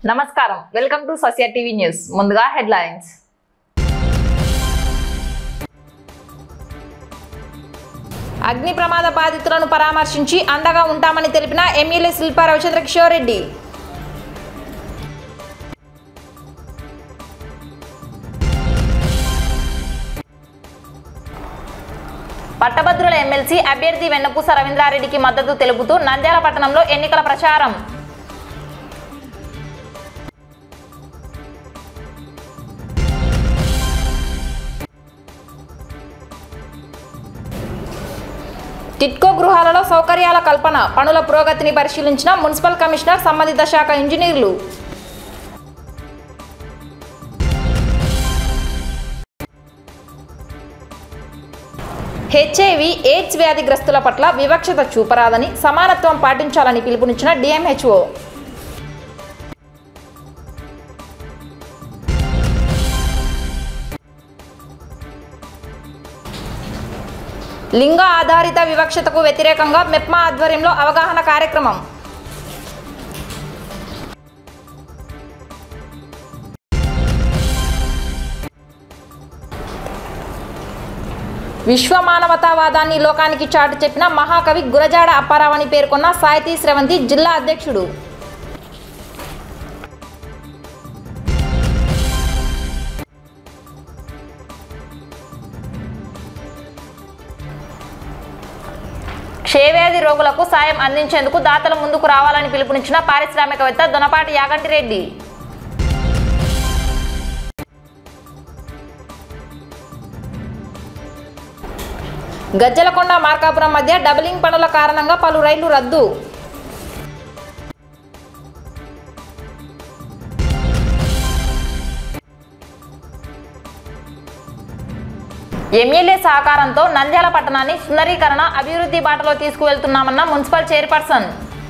నమస్కారం welcome to Sasya TV news ముందుగా headlines అగ్ని ప్రమాద బాధితులను పరామర్శించి అండగా ఉంటామని తెలిపిన ఎమ్మెల్యే శిల్పా రవిచంద్ర కిషోర్ రెడ్డి పట్టభద్రుల ఎమ్మెల్సీ అభ్యర్థి వెన్నపూస రవీంద్రారెడ్డికి మద్దతు తెలుపుతూ నంద్యాల పట్టణంలో ఎన్నికల ప్రచారం టిట్కో గృహాలలో సౌకర్యాల కల్పన పనుల పురోగతిని పరిశీలించిన మున్సిపల్ కమిషనర్ సంబంధిత శాఖ ఇంజనీర్లు హెచ్ఐవి ఎయిడ్స్ వ్యాధిగ్రస్తుల పట్ల వివక్షత చూపరాదని సమానత్వం పాటించాలని పిలుపునిచ్చిన డిఎంహెచ్ఓ లింగ ఆధారిత వివక్షతకు వ్యతిరేకంగా మెప్మా ఆధ్వర్యంలో అవగాహన కార్యక్రమం విశ్వ మానవతావాదాన్ని లోకానికి చాటి చెప్పిన మహాకవి గురజాడ అప్పారావు అని పేర్కొన్న సాహితీ స్రవంతి జిల్లా అధ్యక్షుడు క్షయవ్యాధి రోగులకు సాయం అందించేందుకు దాతలు ముందుకు రావాలని పిలుపునిచ్చిన పారిశ్రామికవేత్త దొనపాటి యాగంటి రెడ్డి గజ్జలకొండ మార్కాపురం మధ్య డబలింగ్ పనుల కారణంగా పలు రైళ్లు రద్దు ఎమ్మెల్యే సహకారంతో నంద్యాల పట్టణాన్ని సుందరీకరణ అభివృద్ధి బాటలో తీసుకువెళ్తున్నామన్న మున్సిపల్ చైర్పర్సన్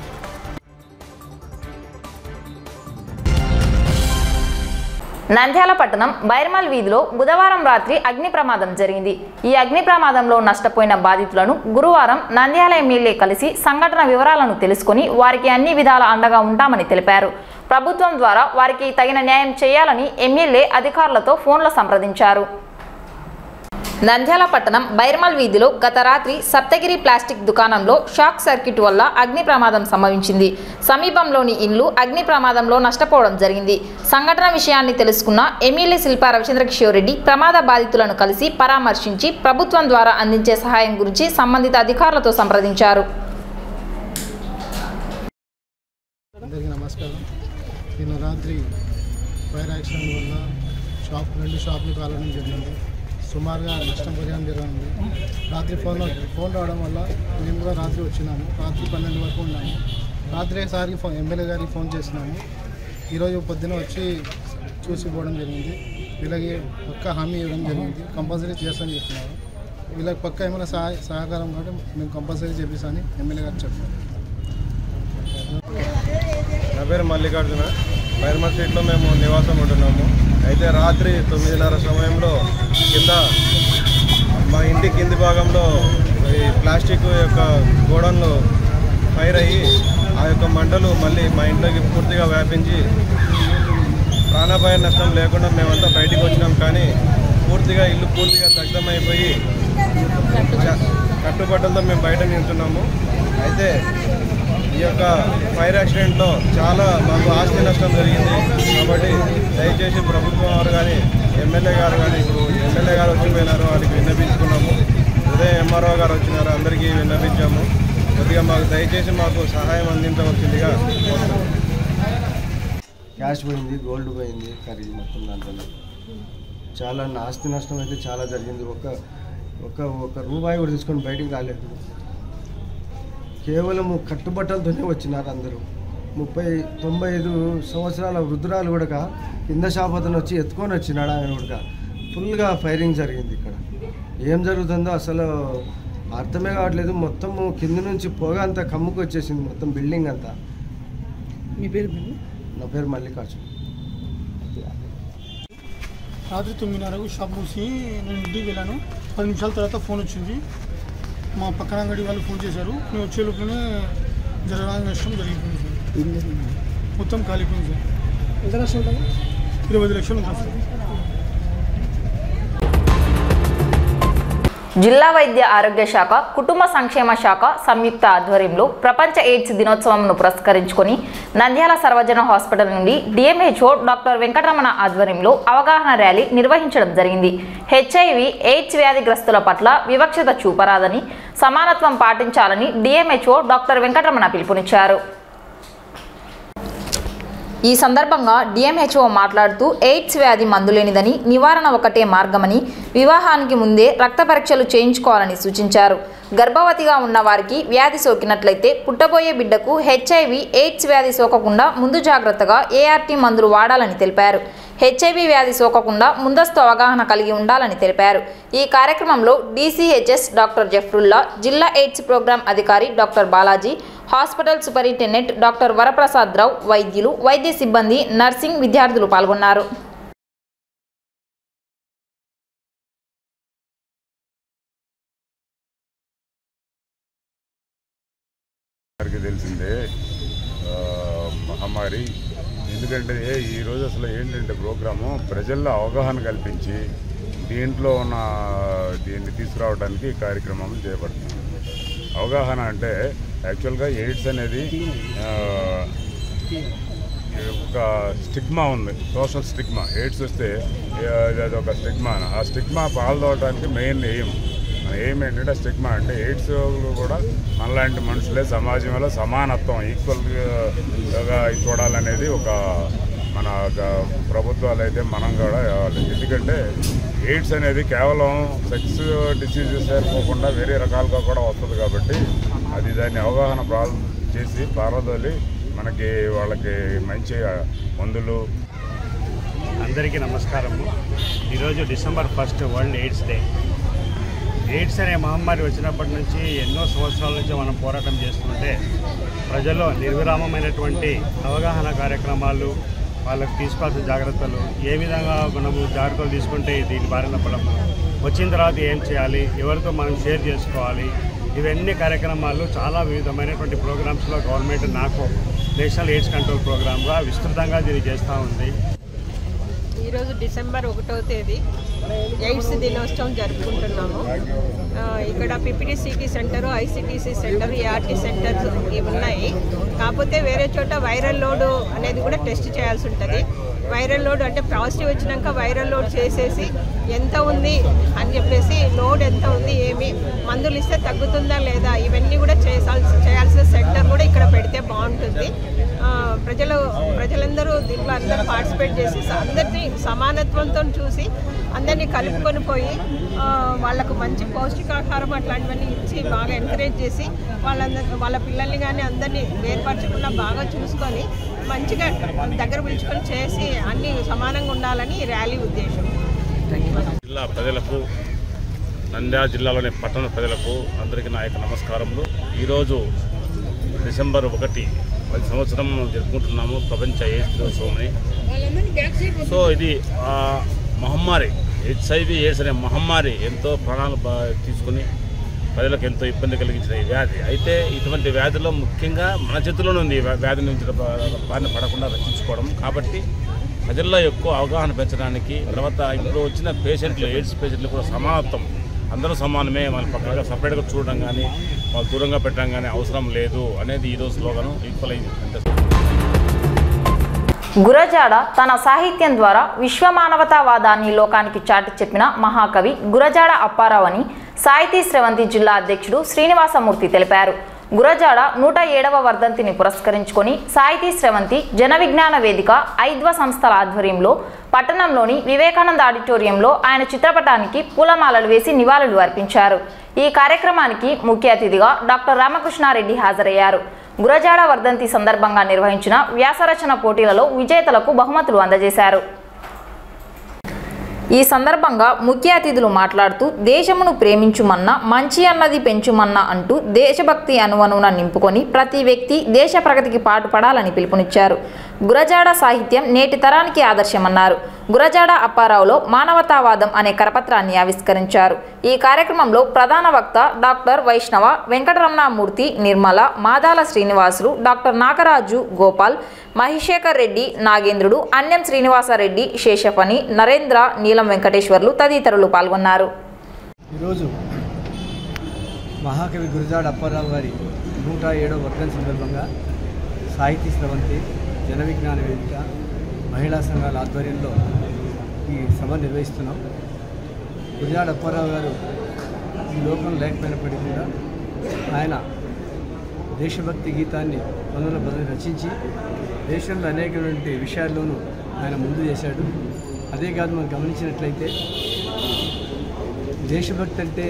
నంద్యాల పట్టణం బైర్మల్ వీధిలో బుధవారం రాత్రి అగ్ని ప్రమాదం జరిగింది ఈ అగ్ని ప్రమాదంలో నష్టపోయిన బాధితులను గురువారం నంద్యాల ఎమ్మెల్యే కలిసి సంఘటన వివరాలను తెలుసుకొని వారికి అన్ని విధాల అండగా ఉంటామని తెలిపారు ప్రభుత్వం ద్వారా వారికి తగిన న్యాయం చేయాలని ఎమ్మెల్యే అధికారులతో ఫోన్లో సంప్రదించారు నంద్యాల పట్టణం బైర్మల్ వీధిలో గత రాత్రి సప్తగిరి ప్లాస్టిక్ దుకాణంలో షాక్ సర్క్యూట్ వల్ల అగ్ని ప్రమాదం సంభవించింది సమీపంలోని ఇల్లు అగ్ని ప్రమాదంలో నష్టపోవడం జరిగింది సంఘటన విషయాన్ని తెలుసుకున్న ఎమ్మెల్యే శిల్పా రవిచంద్ర కిషోర్ రెడ్డి ప్రమాద బాధితులను కలిసి పరామర్శించి ప్రభుత్వం ద్వారా అందించే సహాయం గురించి సంబంధిత అధికారులతో సంప్రదించారు అందరికీ నమస్కారం నిన్న రాత్రి ఫైర్ యాక్సిడెంట్ వల్ల షాప్ రెండు షాపులు కాలడం జరిగింది సుమారుగా నష్టం పరిహారం జరిగింది రాత్రి ఫోన్ ఫోన్ రావడం వల్ల మేము కూడా రాత్రి వచ్చినాము రాత్రి పన్నెండు వరకు ఉన్నాము రాత్రి సారికి ఫోన్ ఎమ్మెల్యే గారికి ఫోన్ చేసినాము ఈరోజు పొద్దున వచ్చి చూసి పోవడం జరిగింది వీళ్ళకి పక్క హామీ ఇవ్వడం జరిగింది కంపల్సరీ చేస్తామని చెప్తున్నారు వీళ్ళకి పక్క ఏమైనా సహాయ సహకారం కూడా మేము కంపల్సరీ చేపిస్తామని ఎమ్మెల్యే గారు చెప్పారు నా పేరు మల్లికార్జున బైర్మల్ స్ట్రీట్లో మేము నివాసం ఉంటున్నాము అయితే రాత్రి తొమ్మిదిన్నర సమయంలో కింద మా ఇంటి కింది భాగంలో ఈ ప్లాస్టిక్ యొక్క గోడౌన్లో ఫైర్ అయ్యి ఆ యొక్క మంటలు మళ్ళీ మా ఇంట్లోకి పూర్తిగా వ్యాపించి ప్రాణాపాయ నష్టం లేకుండా మేమంతా బయటికి వచ్చినాం కానీ పూర్తిగా ఇల్లు పూర్తిగా దగ్ధమైపోయి చ- కట్టుబట్టలతో మేము బయట నింటున్నాము అయితే ఈ యొక్క ఫైర్ యాక్సిడెంట్లో చాలా మాకు ఆస్తి నష్టం జరిగింది కాబట్టి దయచేసి ప్రభుత్వం వారు కానీ ఎమ్మెల్యే గారు కానీ ఇప్పుడు ఎమ్మెల్యే గారు వచ్చిపోయినారు వారికి విన్నపించుకున్నాము ఉదయం ఎంఆర్ఓ గారు వచ్చినారు అందరికీ విన్నపించాము కొద్దిగా మాకు దయచేసి మాకు సహాయం అందించవలసిందిగా కోరుతున్నాము. క్యాష్ పోయింది గోల్డ్ పోయింది ఖరీదు మొత్తం దాంట్లో చాలా ఆస్తి నష్టం అయితే చాలా జరిగింది ఒక ఒక ఒక రూపాయి కూడా తీసుకొని బయటికి రాలేదు కేవలం కట్టుబట్టలతోనే వచ్చినారు అందరూ ముప్పై తొంభై ఐదు సంవత్సరాల వృద్ధురాలు కూడా కింద షాపతను వచ్చి ఎత్తుకొని వచ్చినాడు ఆయన కూడా ఫుల్గా ఫైరింగ్ జరిగింది ఇక్కడ ఏం జరుగుతుందో అసలు అర్థమే కావట్లేదు మొత్తము కింద నుంచి పొగ అంతా కమ్ముకు వచ్చేసింది మొత్తం బిల్డింగ్ అంతా మీ పేరు మీరు నా పేరు మల్లికార్జున్ రాత్రి తొమ్మిదిన్నరకు షాప్ మూసి నేను ఇంటికి వెళ్ళాను పది నిమిషాల తర్వాత ఫోన్ వచ్చింది మా పక్కన అంగడి వాళ్ళు ఫోన్ చేశారు నేను వచ్చే లోపలనే జరగాలని నష్టం జరిగిపోయింది సార్ మొత్తం కాలిపోయింది సార్ ఎంత నష్టం ఉంటుంది ఇరవై ఐదు లక్షలు ఉంటుంది సార్ జిల్లా వైద్య ఆరోగ్య శాఖ కుటుంబ సంక్షేమ శాఖ సంయుక్త ఆధ్వర్యంలో ప్రపంచ ఎయిడ్స్ దినోత్సవంను పురస్కరించుకొని నంద్యాల సర్వజన హాస్పిటల్ నుండి డిఎంహెచ్ఓ డాక్టర్ వెంకటరమణ ఆధ్వర్యంలో అవగాహన ర్యాలీ నిర్వహించడం జరిగింది హెచ్ఐవి ఎయిడ్స్ వ్యాధిగ్రస్తుల పట్ల వివక్షత చూపరాదని సమానత్వం పాటించాలని డిఎంహెచ్ఓ డాక్టర్ వెంకటరమణ పిలుపునిచ్చారు ఈ సందర్భంగా డిఎంహెచ్ఓ మాట్లాడుతూ ఎయిడ్స్ వ్యాధి మందులేనిదని నివారణ ఒకటే మార్గమని వివాహానికి ముందే రక్త పరీక్షలు చేయించుకోవాలని సూచించారు గర్భవతిగా ఉన్న వారికి వ్యాధి సోకినట్లయితే పుట్టబోయే బిడ్డకు హెచ్ఐవి ఎయిడ్స్ వ్యాధి సోకకుండా ముందు జాగ్రత్తగా ఏఆర్టీ మందులు వాడాలని తెలిపారు హెచ్ఐవి వ్యాధి సోకకుండా ముందస్తు అవగాహన కలిగి ఉండాలని తెలిపారు ఈ కార్యక్రమంలో డీసీహెచ్ఎస్ డాక్టర్ జఫ్రుల్లా జిల్లా ఎయిడ్స్ ప్రోగ్రాం అధికారి doctor Balaji hospital superintendent doctor Varaprasad Rao వైద్యులు వైద్య సిబ్బంది నర్సింగ్ విద్యార్థులు పాల్గొన్నారు అందరికీ తెలిసిందే ఆ, మహమ్మారి ఎందుకంటే ఈరోజు అసలు ఏంటంటే ప్రోగ్రాము ప్రజల్లో అవగాహన కల్పించి దీంట్లో ఉన్న దీన్ని తీసుకురావడానికి ఈ కార్యక్రమం చేపడుతుంది అవగాహన అంటే యాక్చువల్గా ఎయిడ్స్ అనేది ఆ, ఒక స్టిగ్మా ఉంది సోషల్ స్టిగ్మా ఎయిడ్స్ వస్తే ఆ, అది ఒక స్టిగ్మా ఆ స్టిగ్మా పాల్దోవడానికి మెయిన్ ఎయిమ్ మన ఎయిమ్ ఏంటంటే స్టిగ్మా అంటే ఎయిడ్స్ కూడా మనలాంటి మనుషులే సమాజంలో సమానత్వం ఈక్వల్గా చూడాలనేది ఒక మన గ- ప్రభుత్వాలు అయితే మనం కూడా ఇవ్వాలి ఎందుకంటే ఎయిడ్స్ అనేది కేవలం సెక్స్ డిసీజెస్ సరిపోకుండా వేరే రకాలుగా కూడా వస్తుంది కాబట్టి అది దాన్ని అవగాహన ప్రా చేసి పారదోలి మనకి వాళ్ళకి మంచి మందులు అందరికీ నమస్కారము ఈరోజు December first World AIDS Day AIDS అనే మహమ్మారి వచ్చినప్పటి నుంచి ఎన్నో సంవత్సరాల నుంచి మనం పోరాటం చేస్తుంటే ప్రజల్లో నిర్విరామమైనటువంటి అవగాహన కార్యక్రమాలు వాళ్ళకి తీసుకోవాల్సిన జాగ్రత్తలు ఏ విధంగా మనము జాగ్రత్తలు తీసుకుంటే దీని బారిన పడము వచ్చిన తర్వాత ఏం చేయాలి ఎవరితో మనం షేర్ చేసుకోవాలి ఇవన్నీ కార్యక్రమాలు చాలా వివిధమైనటువంటి ప్రోగ్రామ్స్లో గవర్నమెంట్ నాకు నేషనల్ ఎయిడ్స్ కంట్రోల్ ప్రోగ్రామ్గా విస్తృతంగా దీన్ని చేస్తూ ఉంది ఈరోజు డిసెంబర్ ఒకటో తేదీ ఎయిడ్స్ దినోత్సవం జరుపుకుంటున్నాము ఆ, ఇక్కడ PPTCT centre ICTC centre ART centres ఇవి ఉన్నాయి కాకపోతే వేరే చోట వైరల్ లోడ్ అనేది కూడా టెస్ట్ చేయాల్సి ఉంటుంది వైరల్ లోడ్ అంటే పాజిటివ్ వచ్చినాక వైరల్ లోడ్ చేసేసి ఎంత ఉంది అని చెప్పేసి లోడ్ ఎంత ఉంది ఏమి మందులు ఇస్తే తగ్గుతుందా లేదా ఇవన్నీ కూడా చేయాల్సి చేయాల్సిన సెంటర్ కూడా ఇక్కడ పెడితే బాగుంటుంది ఆ, ప్రజలు ప్రజలందరూ దీంట్లో అందరూ పార్టిసిపేట్ చేసి స- అందరినీ సమానత్వంతో చూసి అందరినీ కలుపుకొని పోయి ఆ, వాళ్ళకు మంచి పౌష్టికాహారం అట్లాంటివన్నీ ఇచ్చి బాగా ఎంకరేజ్ చేసి వాళ్ళందరి వాళ్ళ పిల్లల్ని కానీ అందరినీ వేర్పరచకుండా బాగా చూసుకొని మంచిగా దగ్గర పిలుచుకొని చేసి అన్నీ సమానంగా ఉండాలని ఈ ర్యాలీ ఉద్దేశం జిల్లా ప్రజలకు నంద్యాల జిల్లాలోని పట్టణ ప్రజలకు అందరికీ నా యొక్క నమస్కారములు ఈరోజు డిసెంబర్ ఒకటి పది సంవత్సరం జరుపుకుంటున్నాము ప్రపంచ ఎయిడ్స్ దినోత్సవమని సో ఇది ఆ, మహమ్మారి హెచ్ఐవి ఎయిడ్స్ అనే మహమ్మారి ఎంతో ప్రాణాలు బా- తీసుకుని ప్రజలకు ఎంతో ఇబ్బంది కలిగించిన ఈ వ్యాధి అయితే ఇటువంటి వ్యాధిలో ముఖ్యంగా మన చేతిలోనే ఉంది ఈ వ్యా- వ్యాధి నుంచి బా- బారిన పడకుండా రక్షించుకోవడం కాబట్టి ప్రజల్లో ఎక్కువ అవగాహన పెంచడానికి తర్వాత ఇప్పుడు వచ్చిన పేషెంట్లు ఎయిడ్స్ పేషెంట్లు కూడా సమానత్వం అందరూ సమానమే మన పక్కగా సపరేట్గా చూడడం కానీ వాళ్ళు దూరంగా పెట్టడం కానీ అవసరం లేదు అనేది ఈరోజు స్లోగను ఈక్వల్ అంటే గురజాడ తన సాహిత్యం ద్వారా విశ్వ మానవతావాదాన్ని లోకానికి చాటి చెప్పిన మహాకవి గురజాడ అప్పారావు అని సాహితీ స్రవంతి జిల్లా అధ్యక్షుడు శ్రీనివాసమూర్తి తెలిపారు గురజాడ నూట ఏడవ వర్ధంతిని పురస్కరించుకొని సాహితీ స్రవంతి జన విజ్ఞాన వేదిక ఐద్వ సంస్థల ఆధ్వర్యంలో పట్టణంలోని వివేకానంద ఆడిటోరియంలో ఆయన చిత్రపటానికి పూలమాలలు వేసి నివాళులు అర్పించారు ఈ కార్యక్రమానికి ముఖ్య అతిథిగా డాక్టర్ రామకృష్ణారెడ్డి హాజరయ్యారు గురజాడ వర్ధంతి సందర్భంగా నిర్వహించిన వ్యాసరచన పోటీలలో విజేతలకు బహుమతులు అందజేశారు ఈ సందర్భంగా ముఖ్య అతిథులు మాట్లాడుతూ దేశమును ప్రేమించుమన్న మంచి అన్నది పెంచుమన్న అంటూ దేశభక్తి అనువనున నింపుకొని ప్రతి వ్యక్తి దేశ ప్రగతికి పాటుపడాలని పిలుపునిచ్చారు గురజాడ సాహిత్యం నేటి తరానికి ఆదర్శమన్నారు గురజాడ అప్పారావులో మానవతావాదం అనే కరపత్రాన్ని ఆవిష్కరించారు ఈ కార్యక్రమంలో ప్రధాన వక్త డాక్టర్ వైష్ణవ వెంకటరమణమూర్తి నిర్మల మాదాల శ్రీనివాసులు డాక్టర్ నాగరాజు గోపాల్ మహిషేఖర్ రెడ్డి నాగేంద్రుడు అన్యం శ్రీనివాసరెడ్డి శేషపని నరేంద్ర నీలం వెంకటేశ్వర్లు తదితరులు పాల్గొన్నారు ఈరోజు మహాకవి గురజాడ అప్పారావు గారి నూట ఏడవ వర్ధన్ సందర్భంగా సాహితీ స్రవంతి జన విజ్ఞాన వేదిక మహిళా సంఘాల ఆధ్వర్యంలో ఈ సభ నిర్వహిస్తున్నాం గురజాడ అప్పారావు గారు ఈ లోకం లేకపోయినప్పటికీ కూడా ఆయన దేశభక్తి గీతాన్ని పంతొమ్మిది వందల రచించి దేశంలో అనేకటువంటి విషయాల్లోనూ ఆయన ముందు చేశాడు అదే కాదు మనం గమనించినట్లయితే దేశభక్తి అంటే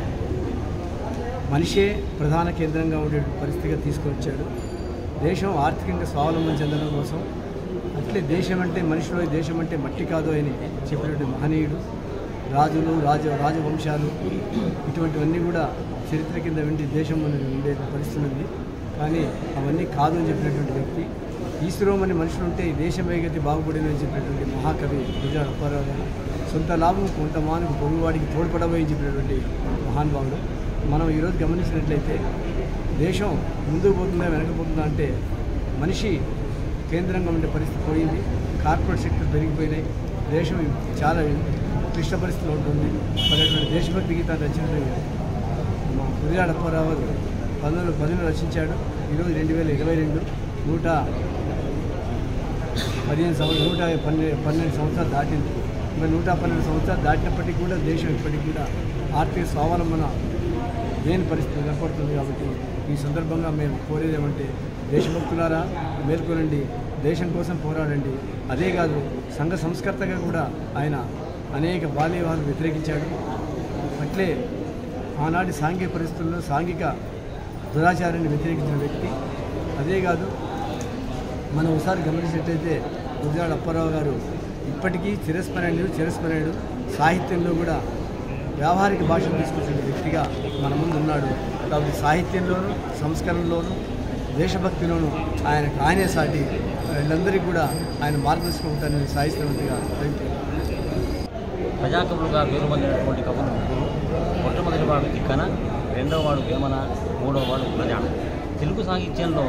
మనిషే ప్రధాన కేంద్రంగా ఉండే పరిస్థితిగా తీసుకొచ్చాడు దేశం ఆర్థికంగా స్వావలంబన చెందడం కోసం అట్లే దేశం అంటే మనిషిలో దేశం అంటే మట్టి కాదు అని చెప్పినటువంటి మహనీయుడు రాజులు రాజ రాజవంశాలు ఇటువంటివన్నీ కూడా చరిత్ర కింద వెండి దేశం అనేది ఉండే పరిస్థితి ఉంది కానీ అవన్నీ కాదు అని చెప్పినటువంటి వ్యక్తి ఈశ్వరం మనుషులు ఉంటే ఈ దేశం వేగతి బాగుపడిందని చెప్పినటువంటి మహాకవి గుజరాడ అప్పారావు గారు సొంత లాభం కొంత మానకు పొరుగువాడికి తోడ్పడబోయని చెప్పినటువంటి మహానుభావుడు మనం ఈరోజు గమనించినట్లయితే దేశం ముందుకు పోతుందా వెనకపోతుందా అంటే మనిషి కేంద్రంగా ఉండే పరిస్థితి పోయింది కార్పొరేట్ సెక్టర్ పెరిగిపోయినాయి దేశం చాలా క్లిష్ట పరిస్థితిలో ఉంటుంది మరి అటువంటి దేశభక్తి గీతాన్ని రచించడం మా గురియాడ అప్పారావు గారు పంతొమ్మిది పదిలో రచించాడు ఈరోజు రెండు వేల ఇరవై రెండు నూట పదిహేను సంవత్సరం నూట పన్నెండు పన్నెండు సంవత్సరాలు దాటింది మరి నూట పన్నెండు సంవత్సరాలు దాటినప్పటికీ కూడా దేశం ఇప్పటికీ కూడా ఆర్థిక స్వావలంబన లేని పరిస్థితి ఏర్పడుతుంది కాబట్టి ఈ సందర్భంగా మేము కోరేది ఏమంటే దేశభక్తులారా మేల్కొనండి దేశం కోసం పోరాడండి అదే కాదు సంఘ సంస్కర్తగా కూడా ఆయన అనేక బాల్యవాదాలు వ్యతిరేకించాడు అట్లే ఆనాటి సాంఘిక పరిస్థితుల్లో సాంఘిక దురాచారాన్ని వ్యతిరేకించిన వ్యక్తి అదే కాదు మనం ఒకసారి గమనించినట్లయితే గుజరాడ అప్పారావు గారు ఇప్పటికీ చిరస్మరణీయుడు చిరస్మరణీయుడు సాహిత్యంలో కూడా వ్యావహారిక భాషను తీసుకొచ్చిన వ్యక్తిగా మన ముందు ఉన్నాడు కాబట్టి సాహిత్యంలోనూ సంస్కరణలోనూ దేశభక్తిలోనూ ఆయనకు ఆయనే సాటి వీళ్ళందరికీ కూడా ఆయన మార్గదర్శకం ఉంటారని సాహిత్యవంతిగా ప్రజాకవులుగా పేరు పొందినటువంటి కవులు ముగ్గురు మొట్టమొదటి వాడు తిక్కన రెండవ వాడు వేమన మూడవ వాడు ప్రజాన తెలుగు సాహిత్యంలో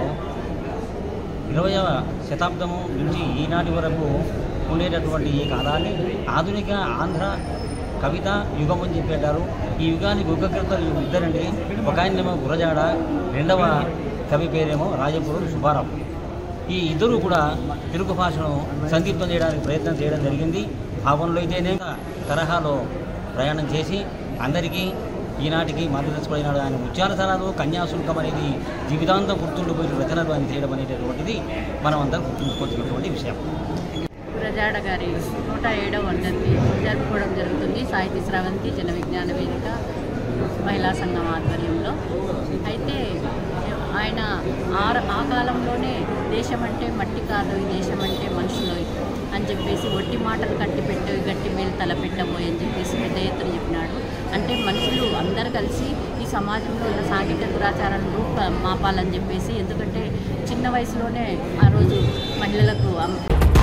ఇరవయవ శతాబ్దము నుంచి ఈనాటి వరకు ఉండేటటువంటి ఈ కాలాన్ని ఆధునిక ఆంధ్ర కవిత యుగం అని చెప్పేటారు ఈ యుగానికి యుగకర్తలు ఇద్దరండి ఒక ఆయనేమో గురజాడ రెండవ కవి పేరేమో రాజపురం సుబ్బారావు ఈ ఇద్దరు కూడా తెలుగు భాషను సందీప్తం చేయడానికి ప్రయత్నం చేయడం జరిగింది భావంలో అయితేనే తరహాలో ప్రయాణం చేసి అందరికీ ఈనాటికి మార్గదర్శకుడైనాడు ఆయన ముత్యాలతనాలు కన్యాశుల్కం అనేది జీవితాంతం గుర్తుండిపోయిన రచనలు ఆయన చేయడం అనేటటువంటిది మనం అందరం గుర్తుంచుకోవాల్సినటువంటి విషయం గురజాడ గారి నూట ఏడవ వర్ధంతి జరుపుకోవడం జరుగుతుంది సాహితీ స్రవంతి జన విజ్ఞాన వేదిక మహిళా సంఘం ఆధ్వర్యంలో అయితే ఆయన ఆ ఆ కాలంలోనే దేశం అంటే మట్టి కాదు ఈ దేశం అంటే మనుషులు అని చెప్పేసి ఒట్టి మాటలు కట్టి పెట్టు గట్టి మేలు తలపెట్టబోయి అని చెప్పేసి పెద్ద ఎత్తున చెప్పినాడు అంటే మనుషులు అందరు కలిసి ఈ సమాజంలో ఉన్న సాంఘిక దురాచారాలను రూప మాపాలని చెప్పేసి ఎందుకంటే చిన్న వయసులోనే ఆ రోజు మహిళలకు అమ్-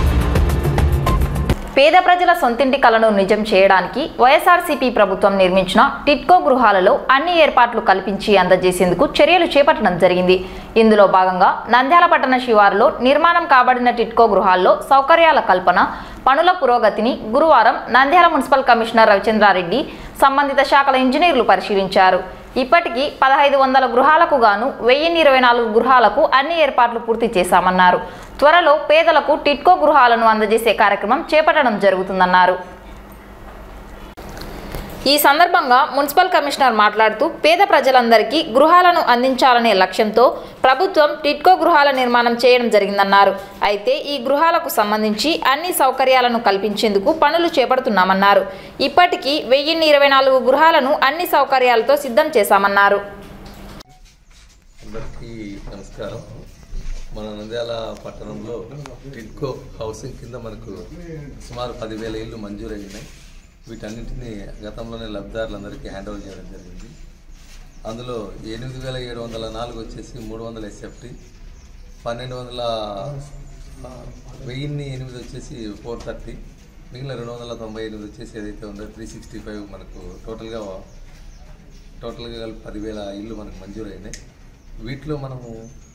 పేద ప్రజల సొంతింటి కలను నిజం చేయడానికి వైఎస్ఆర్సీపీ ప్రభుత్వం నిర్మించిన టిట్కో గృహాలలో అన్ని ఏర్పాట్లు కల్పించి అందజేసేందుకు చర్యలు చేపట్టడం జరిగింది ఇందులో భాగంగా నంద్యాల పట్టణ శివారులో నిర్మాణం కాబడిన టిట్కో గృహాల్లో సౌకర్యాల కల్పన పనుల పురోగతిని గురువారం నంద్యాల మున్సిపల్ కమిషనర్ రవిచంద్రారెడ్డి సంబంధిత శాఖల ఇంజనీర్లు పరిశీలించారు ఇప్పటికీ పదహైదు వందల గృహాలకు గాను వెయ్యిన్ని ఇరవై నాలుగు గృహాలకు అన్ని ఏర్పాట్లు పూర్తి చేశామన్నారు త్వరలో పేదలకు టిట్కో గృహాలను అందజేసే కార్యక్రమం చేపట్టడం జరుగుతుందన్నారు ఈ సందర్భంగా మున్సిపల్ కమిషనర్ మాట్లాడుతూ పేద ప్రజలందరికీ గృహాలను అందించాలనే లక్ష్యంతో ప్రభుత్వం టిట్కో గృహాల నిర్మాణం చేయడం జరిగిందన్నారు అయితే ఈ గృహాలకు సంబంధించి అన్ని సౌకర్యాలను కల్పించేందుకు పనులు చేపడుతున్నామన్నారు ఇప్పటికీ వెయ్యిన్ని ఇరవై నాలుగు గృహాలను అన్ని సౌకర్యాలతో సిద్ధం చేశామన్నారు అందరికీ నమస్కారం మన నంద్యాల పట్టణంలో టిడ్కో హౌసింగ్ కింద మనకు సుమారు పదివేల ఇళ్ళు మంజూరయ్యాయి వీటన్నింటినీ గతంలోనే లబ్ధిదారులందరికీ హ్యాండ్ ఓవర్ చేయడం జరిగింది అందులో ఎనిమిది వేల ఏడు వందల నాలుగు వచ్చేసి మూడు వందల ఎస్ఎఫ్టీ పన్నెండు వందల ఆ, వెయ్యిన్ని ఎనిమిది వచ్చేసి ఫోర్ థర్టీ మిగిలిన రెండు వందల తొంభై ఎనిమిది వచ్చేసి ఏదైతే ఉందో త్రీ సిక్స్టీ ఫైవ్ మనకు టోటల్గా టోటల్గా కలిపి పదివేల ఇల్లు మనకు మంజూరు అయినాయి వీటిలో మనము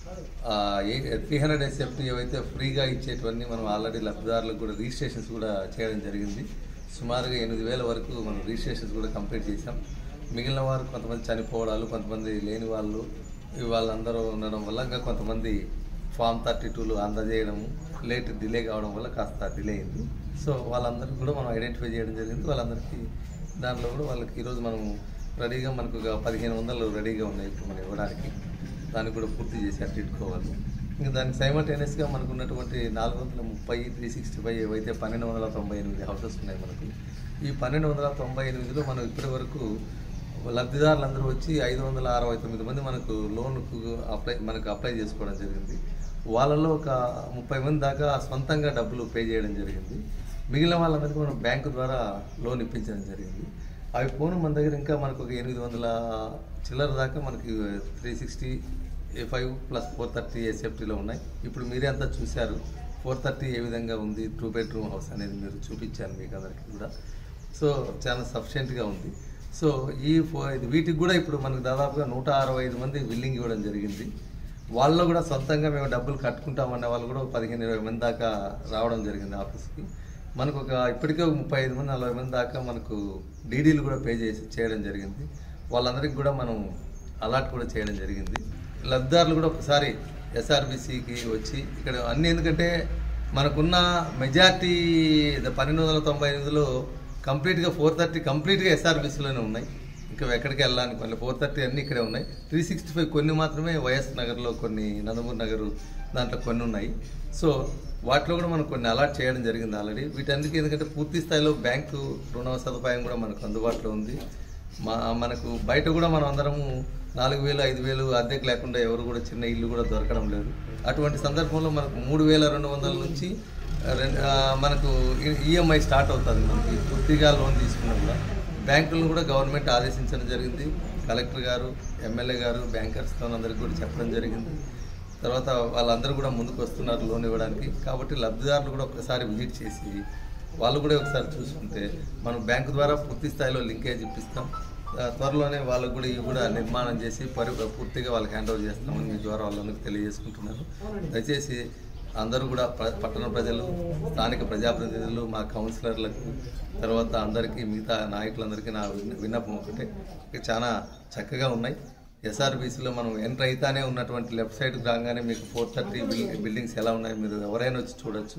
త్రీ హండ్రెడ్ ఎస్ఎఫ్టీ ఏవైతే ఫ్రీగా ఇచ్చేటివన్నీ మనం ఆల్రెడీ లబ్ధిదారులకు కూడా రిజిస్ట్రేషన్స్ కూడా చేయడం జరిగింది సుమారుగా ఎనిమిది వేల వరకు మనం రిజిస్ట్రేషన్స్ కూడా కంప్లీట్ చేసాం మిగిలిన వారు కొంతమంది చనిపోవడాలు కొంతమంది లేని వాళ్ళు ఈ వాళ్ళందరూ ఉండడం వల్ల ఇంకా కొంతమంది ఫామ్ థర్టీ టూలు అందజేయడము లేట్ డిలే కావడం వల్ల కాస్త డిలే అయింది సో వాళ్ళందరికీ కూడా మనం ఐడెంటిఫై చేయడం జరిగింది వాళ్ళందరికీ దాంట్లో కూడా వాళ్ళకి ఈరోజు మనం రెడీగా మనకు ఒక పదిహేను వందలు రెడీగా ఉన్నాయి ఇప్పుడు మనం ఇవ్వడానికి దాన్ని కూడా పూర్తి చేసి టిట్టుకోవాలి ఇంకా దానికి సైమల్టేనియస్గా మనకు ఉన్నటువంటి నాలుగు వందల ముప్పై త్రీ సిక్స్టీ ఫైవ్ ఏవైతే పన్నెండు వందల తొంభై ఎనిమిది హౌసెస్ ఉన్నాయి మనకు ఈ పన్నెండు వందల తొంభై ఎనిమిదిలో మనం ఇప్పటి వరకు లబ్ధిదారులందరూ వచ్చి ఐదు వందల అరవై తొమ్మిది మంది మనకు లోన్కు అప్లై మనకు అప్లై చేసుకోవడం జరిగింది వాళ్ళలో ఒక ముప్పై మంది దాకా సొంతంగా డబ్బులు పే చేయడం జరిగింది మిగిలిన వాళ్ళందరికీ మనం బ్యాంకు ద్వారా లోన్ ఇప్పించడం జరిగింది అవి పోను మన దగ్గర ఇంకా మనకు ఒక ఎనిమిది వందల చిల్లర దాకా మనకి three sixty five plus four thirty ఎస్ఎఫ్టీలో ఉన్నాయి ఇప్పుడు మీరే అంతా చూశారు ఫోర్ థర్టీ ఏ విధంగా ఉంది టూ బెడ్రూమ్ హౌస్ అనేది మీరు చూపించాను మీకు అందరికీ కూడా సో చాలా సఫిషియెంట్గా ఉంది సో ఈ ఫో ఇది వీటికి కూడా ఇప్పుడు మనకు దాదాపుగా నూట అరవై ఐదు మంది బిల్లింగ్ ఇవ్వడం జరిగింది వాళ్ళు కూడా సొంతంగా మేము డబ్బులు కట్టుకుంటామనే వాళ్ళు కూడా ఒక పదిహేను ఇరవై మంది దాకా రావడం జరిగింది ఆఫీస్కి మనకు ఒక ఇప్పటికే ఒక ముప్పై ఐదు మంది నలభై మంది దాకా మనకు డీడీలు కూడా పే చేసి చేయడం జరిగింది వాళ్ళందరికీ కూడా మనం అలాట్ కూడా చేయడం జరిగింది లబ్ధిదారులు కూడా ఒకసారి ఎస్ఆర్బిసికి వచ్చి ఇక్కడ అన్ని ఎందుకంటే మనకున్న మెజార్టీ పన్నెండు వందల తొంభై ఎనిమిదిలో కంప్లీట్గా ఫోర్ థర్టీ కంప్లీట్గా ఎస్ఆర్బిసిలోనే ఉన్నాయి ఇంకా ఎక్కడికి వెళ్ళడానికి మళ్ళీ ఫోర్ థర్టీ అన్నీ ఇక్కడే ఉన్నాయి త్రీ సిక్స్టీ ఫైవ్ కొన్ని మాత్రమే వైఎస్ నగర్లో కొన్ని నందమూరి నగరు దాంట్లో కొన్ని ఉన్నాయి సో వాటిలో కూడా మనం కొన్ని అలాట్ చేయడం జరిగింది ఆల్రెడీ వీటన్నిటికీ ఎందుకంటే పూర్తి స్థాయిలో బ్యాంకు రుణ సదుపాయం కూడా మనకు అందుబాటులో ఉంది మా మనకు బయట కూడా మనం అందరము నాలుగు వేలు ఐదు వేలు అద్దెకు లేకుండా ఎవరు కూడా చిన్న ఇల్లు కూడా దొరకడం లేదు అటువంటి సందర్భంలో మనకు మూడు వేల రెండు వందల నుంచి రెం- ఆ, మనకు ఈఎంఐ స్టార్ట్ అవుతుంది మనకి పూర్తిగా లోన్ తీసుకున్నా కూడా బ్యాంకులను కూడా గవర్నమెంట్ ఆదేశించడం జరిగింది కలెక్టర్ గారు ఎమ్మెల్యే గారు బ్యాంకర్స్తో అందరికి కూడా చెప్పడం జరిగింది తర్వాత వాళ్ళందరూ కూడా ముందుకు వస్తున్నారు లోన్ ఇవ్వడానికి కాబట్టి లబ్ధిదారులు కూడా ఒకసారి విజిట్ చేసి వాళ్ళు కూడా ఒకసారి చూసుకుంటే మనం బ్యాంకు ద్వారా పూర్తి స్థాయిలో లింకేజ్ ఇప్పిస్తాం ఆ, త్వరలోనే వాళ్ళకు కూడా ఇవి కూడా నిర్మాణం చేసి పరి పూర్తిగా వాళ్ళకి హ్యాండ్ ఓవర్ చేస్తామని మీ ద్వారా వాళ్ళందరికీ తెలియజేసుకుంటున్నారు దయచేసి అందరూ కూడా ప్ర- పట్టణ ప్రజలు స్థానిక ప్రజాప్రతినిధులు మా కౌన్సిలర్లకు తర్వాత అందరికీ మిగతా నాయకులందరికీ నా విన్న- విన్నపం ఒకటే ఇక చాలా చక్కగా ఉన్నాయి ఎస్ఆర్బీసీలో మనం ఎంటర్ అయితానే ఉన్నటువంటి లెఫ్ట్ సైడ్ రాగానే మీకు ఫోర్ థర్టీ బిల్డింగ్స్ ఎలా ఉన్నాయి మీరు ఎవరైనా వచ్చి చూడొచ్చు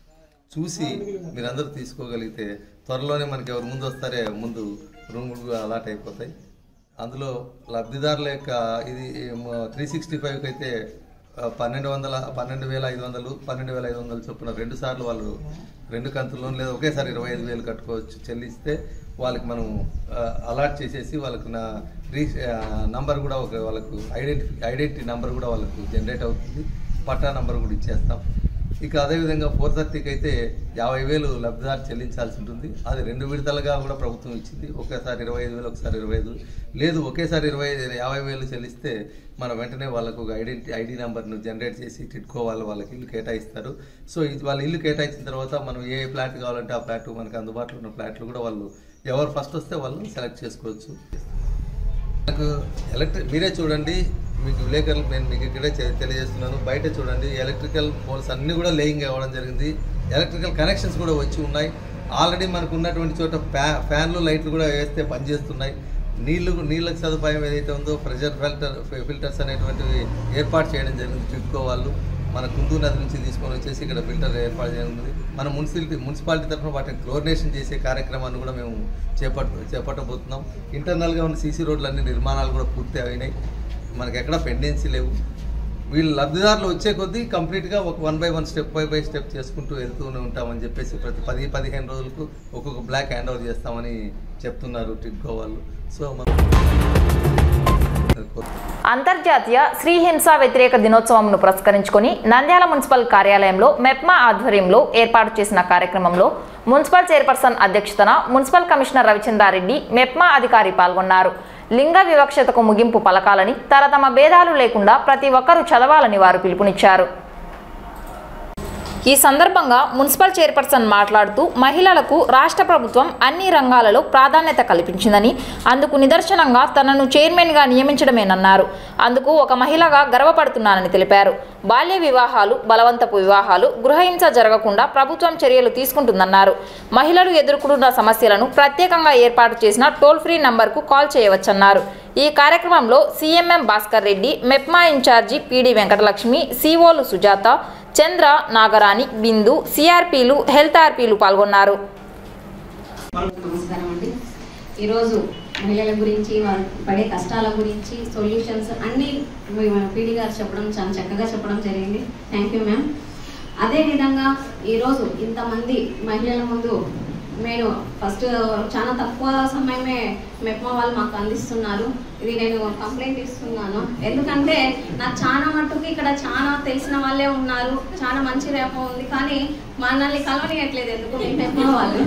చూసి మీరందరూ తీసుకోగలిగితే త్వరలోనే మనకి ఎవరు ముందు వస్తారే ముందు రూములు అలాట్ అయిపోతాయి అందులో లబ్ధిదారుల యొక్క ఇది త్రీ సిక్స్టీ ఫైవ్కి అయితే ఆ, పన్నెండు వందల పన్నెండు వేల ఐదు వందలు పన్నెండు వేల ఐదు వందలు చొప్పున రెండు సార్లు వాళ్ళు రెండు కంతుల్లో లేదా ఒకేసారి ఇరవై ఐదు వేలు కట్టుకోవచ్చు చెల్లిస్తే వాళ్ళకి మనం ఆ, అలాట్ చేసేసి వాళ్ళకు నా రీ నంబర్ కూడా ఒక వాళ్ళకు ఐడెంటిఫి ఐడెంటిటీ నంబర్ కూడా వాళ్ళకు జనరేట్ అవుతుంది పట్టా నంబర్ కూడా ఇచ్చేస్తాం ఇక అదేవిధంగా ఫోర్ థర్టీకి అయితే యాభై వేలు లబ్ధిదారు చెల్లించాల్సి ఉంటుంది అది రెండు విడతలుగా కూడా ప్రభుత్వం ఇచ్చింది ఒకేసారి ఇరవై ఐదు వేలు ఒకసారి ఇరవై ఐదు లేదు ఒకేసారి ఇరవై ఐదు యాభై వేలు చెల్లిస్తే మనం వెంటనే వాళ్ళకు ఒక ఐడెంటి ఐడి నెంబర్ను జనరేట్ చేసి టిట్కో వాళ్ళు వాళ్ళకి ఇల్లు కేటాయిస్తారు సో ఇది వాళ్ళ ఇల్లు కేటాయించిన తర్వాత మనం ఏ ఫ్లాట్ కావాలంటే ఆ ఫ్లాట్ మనకు అందుబాటులో ఉన్న ఫ్లాట్లు కూడా వాళ్ళు ఎవరు ఫస్ట్ వస్తే వాళ్ళు సెలెక్ట్ చేసుకోవచ్చు నాకు ఎలక్ట్రిక్ మీరే చూడండి మీకు విలేకరులు నేను మీకు ఇక్కడే చె- తెలియజేస్తున్నాను బయట చూడండి ఎలక్ట్రికల్ పోల్స్ అన్నీ కూడా లేయింగ్ అవ్వడం జరిగింది ఎలక్ట్రికల్ కనెక్షన్స్ కూడా వచ్చి ఉన్నాయి ఆల్రెడీ మనకు ఉన్నటువంటి చోట ఫ్యా ఫ్యాన్లు లైట్లు కూడా వేస్తే పనిచేస్తున్నాయి నీళ్లు నీళ్ళకి సదుపాయం ఏదైతే ఉందో ప్రెషర్ ఫిల్టర్ ఫిల్టర్స్ అనేటువంటివి ఏర్పాటు చేయడం జరిగింది టిట్కో వాళ్ళు మన కుందూరు నది నుంచి తీసుకొని వచ్చేసి ఇక్కడ ఫిల్టర్ ఏర్పాటు చేయనుంది మన మున్సిపాలిటీ మున్సిపాలిటీ తరఫున వాటిని క్లోరినేషన్ చేసే కార్యక్రమాన్ని కూడా మేము చేపట్ట చేపట్టబోతున్నాం ఇంటర్నల్గా ఉన్న సీసీ రోడ్లు అన్ని నిర్మాణాలు కూడా పూర్తి అయినాయి మనకి ఎక్కడ పెండెన్సీ లేవు వీళ్ళు లబ్ధిదారులు వచ్చే కొద్దీ కంప్లీట్గా ఒక one by one step by by step చేసుకుంటూ వెళ్తూనే ఉంటామని చెప్పేసి ప్రతి పది పదిహేను రోజులకు ఒక్కొక్క బ్లాక్ హ్యాండ్ ఓవర్ చేస్తామని చెప్తున్నారు టిడ్కో వాళ్ళు సో మనం అంతర్జాతీయ స్త్రీ హింస వ్యతిరేక దినోత్సవంను పురస్కరించుకొని నంద్యాల మున్సిపల్ కార్యాలయంలో మెప్మా ఆధ్వర్యంలో ఏర్పాటు చేసిన కార్యక్రమంలో మున్సిపల్ చైర్పర్సన్ అధ్యక్షతన మున్సిపల్ కమిషనర్ రవిచంద్రారెడ్డి మెప్మా అధికారి పాల్గొన్నారు లింగ వివక్షతకు ముగింపు పలకాలని తరతమ భేదాలు లేకుండా ప్రతి ఒక్కరూ చదవాలని వారు పిలుపునిచ్చారు ఈ సందర్భంగా మున్సిపల్ చైర్పర్సన్ మాట్లాడుతూ మహిళలకు రాష్ట్ర ప్రభుత్వం అన్ని రంగాలలో ప్రాధాన్యత కల్పించిందని అందుకు నిదర్శనంగా తనను చైర్మన్గా నియమించడమేనన్నారు అందుకు ఒక మహిళగా గర్వపడుతున్నానని తెలిపారు బాల్య వివాహాలు బలవంతపు వివాహాలు గృహహింస జరగకుండా ప్రభుత్వం చర్యలు తీసుకుంటుందన్నారు మహిళలు ఎదుర్కొంటున్న సమస్యలను ప్రత్యేకంగా ఏర్పాటు చేసిన టోల్ ఫ్రీ నంబర్కు కాల్ చేయవచ్చన్నారు ఈ కార్యక్రమంలో CMM Bhaskar Reddy MEPMA in charge PD Venkatalakshmi సిఓలు సుజాత చంద్ర నాగరాణి బిందు సిఆర్పీలు హెల్త్ ఆర్పీలు పాల్గొన్నారు నమస్కారం అండి ఈరోజు మహిళల గురించి వారు పడే కష్టాల గురించి సొల్యూషన్స్ అన్నీ పీడి గారు చెప్పడం చాలా చక్కగా చెప్పడం జరిగింది థ్యాంక్ యూ మ్యామ్ అదేవిధంగా ఈరోజు ఇంతమంది మహిళల ముందు నేను ఫస్ట్ చాలా తక్కువ సమయమే మెప్మా వాళ్ళు మాకు అందిస్తున్నారు ఇది నేను కంప్లైంట్ ఇస్తున్నాను ఎందుకంటే నాకు చాలా మట్టుకు ఇక్కడ చాలా తెలిసిన వాళ్ళే ఉన్నారు చాలా మంచి రేపం ఉంది కానీ మనల్ని కలవనియట్లేదు ఎందుకు మీ మెప్మా వాళ్ళు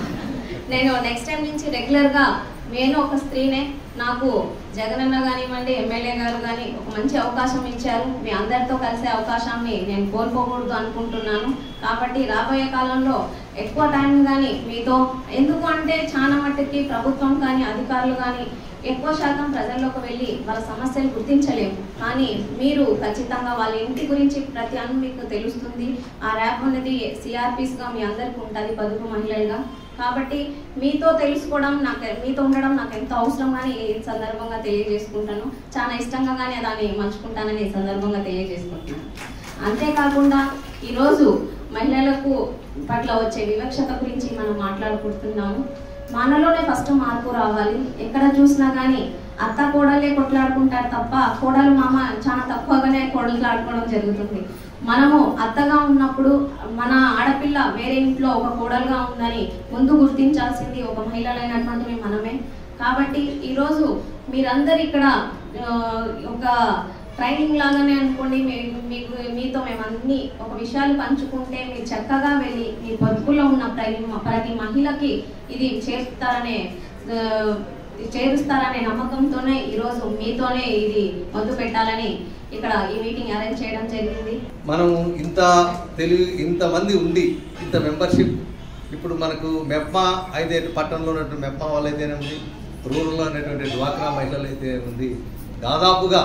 నేను నెక్స్ట్ టైం నుంచి రెగ్యులర్గా నేను ఒక స్త్రీనే నాకు జగనన్న కానివ్వండి ఎమ్మెల్యే గారు కానీ ఒక మంచి అవకాశం ఇచ్చారు మీ అందరితో కలిసే అవకాశాన్ని నేను కోల్పోకూడదు అనుకుంటున్నాను కాబట్టి రాబోయే కాలంలో ఎక్కువ టైం కానీ మీతో ఎందుకు అంటే చాలా మట్టుకి ప్రభుత్వం కానీ అధికారులు కానీ ఎక్కువ శాతం ప్రజల్లోకి వెళ్ళి వాళ్ళ సమస్యలు గుర్తించలేము కానీ మీరు ఖచ్చితంగా వాళ్ళ ఇంటి గురించి ప్రతి అను మీకు తెలుస్తుంది ఆ ర్యాప్ అనేది సిఆర్పిస్గా మీ అందరికీ ఉంటుంది పదుపు మహిళలుగా కాబట్టి మీతో తెలుసుకోవడం నాకు మీతో ఉండడం నాకు ఎంతో అవసరం అని ఈ సందర్భంగా తెలియజేసుకుంటాను చాలా ఇష్టంగా కానీ దాన్ని మలుచుకుంటానని ఈ సందర్భంగా తెలియజేసుకుంటున్నాను అంతేకాకుండా ఈరోజు మహిళలకు పట్ల వచ్చే వివక్షత గురించి మనం మాట్లాడుకుంటున్నాము మనలోనే ఫస్ట్ మార్పు రావాలి ఎక్కడ చూసినా కానీ అత్త కోడలే కొట్లాడుకుంటారు తప్ప కోడలు మామ చాలా తక్కువగానే కోడలు ఆడుకోవడం జరుగుతుంది మనము అత్తగా ఉన్నప్పుడు మన ఆడపిల్ల వేరే ఇంట్లో ఒక కోడలుగా ఉందని ముందు గుర్తించాల్సింది ఒక మహిళలైనటువంటి మనమే కాబట్టి ఈరోజు మీరందరు ఇక్కడ ఆ, ఒక ట్రైనింగ్ లాగానే అనుకోండి మీ- మీకు మీతో మేము అన్ని ఒక విషయాలు పంచుకుంటే మీరు చక్కగా వెళ్ళి మీ బతుకుల్లో ఉన్న ప్రతి ప్రతి మహిళకి ఇది చేస్తారనే ఆ, చేరుస్తారనే నమ్మకంతోనే ఈరోజు మీతోనే ఇది మొదలు పెట్టాలని ఇక్కడ ఈ మీటింగ్ అరేంజ్ చేయడం జరిగింది మనం ఇంత తెలివి ఇంతమంది ఉండి ఇంత మెంబర్షిప్ ఇప్పుడు మనకు మెప్మా అయితే పట్టణంలో ఉన్నటువంటి మెప్మా వాళ్ళు అయితేనేమి రూరల్లో ఉన్నటువంటి డ్వాక్రా మహిళలు అయితే ఉంది దాదాపుగా